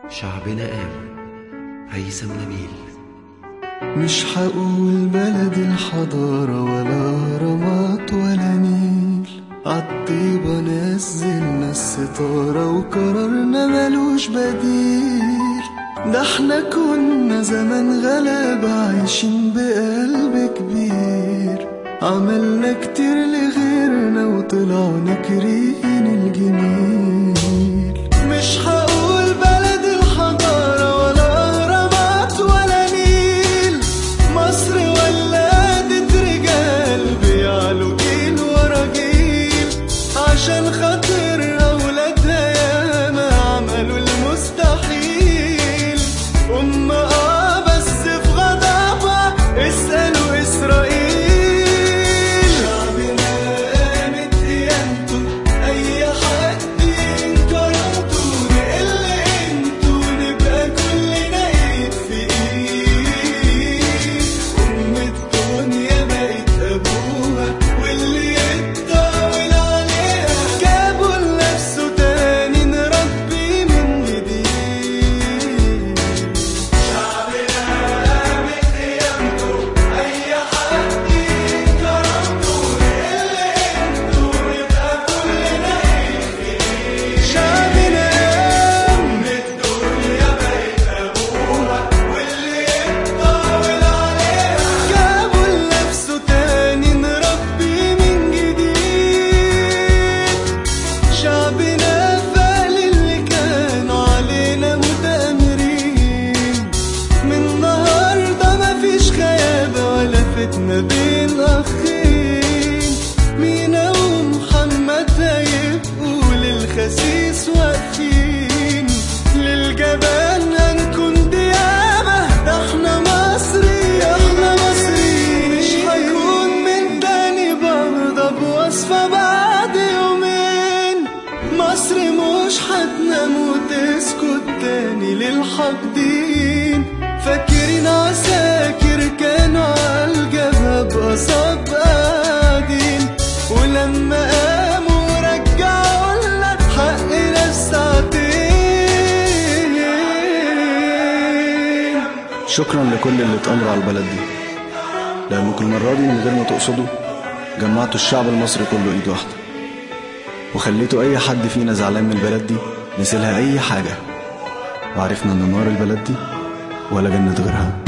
شعبنا قام هيثم نبيل مش هقول بلد الحضارة ولا هرمات ولا نيل عالطيبة نزلنا الستارة وقرارنا ملوش بديل ده احنا كنا زمان غلابة عايشين بقلب كبير عملنا كتير لغيرنا وطلعنا كريهين الجميل مش هقول بلد الحضارة ولا أهرامات ولا نيل مصر ولادت رجال بيعلوا جيل ورا جيل عشان خاطر أولادها ياما عملوا المستحيل أم آه بس في غضبها اسألوا إسرائيل شعبنا قامت قيامته أي حد ينكرته نقل انتوا نبقى كلنا ايد في ايد أم الدنيا بقت أبوها واللي يتطاول عليها جابوا لنفسه تاني نربي من جديد شعبنا قامت قيامته أي حد ينكرته نقل انتوا نبقى كلنا ايد في ايد شعبنا قام الدنيا بقت أبوها واللي يتطاول عليها جابوا لنفسه تاني نربي من جديد شعبنا فال اللي كانوا علينا متآمرين من النهارده مفيش خيابة ولا فتنة بين أخين مينا ومحمد هيبقوا للخسيس واقفين للجبان هنكون ديابة ده احنا مصري احنا مصريين مش هيكون من تاني برضه بوصفة بعد يومين مصر مش هتنام وتسكت تاني للحاقدين فاكرين عساكر كانوا عالجبهة بقصاب قاعدين ولما قاموا رجعوا لنا حقنا الساعتين شكرا لكل اللي اتأمروا على البلد دي لأنكم المرة دي من غير ما تقصدوا جمعتوا الشعب المصري كله إيد واحدة وخليتوا أي حد فينا زعلان من البلد دي نسيلها أي حاجة وعرفنا إن نار البلد دي ولا جنة غيرها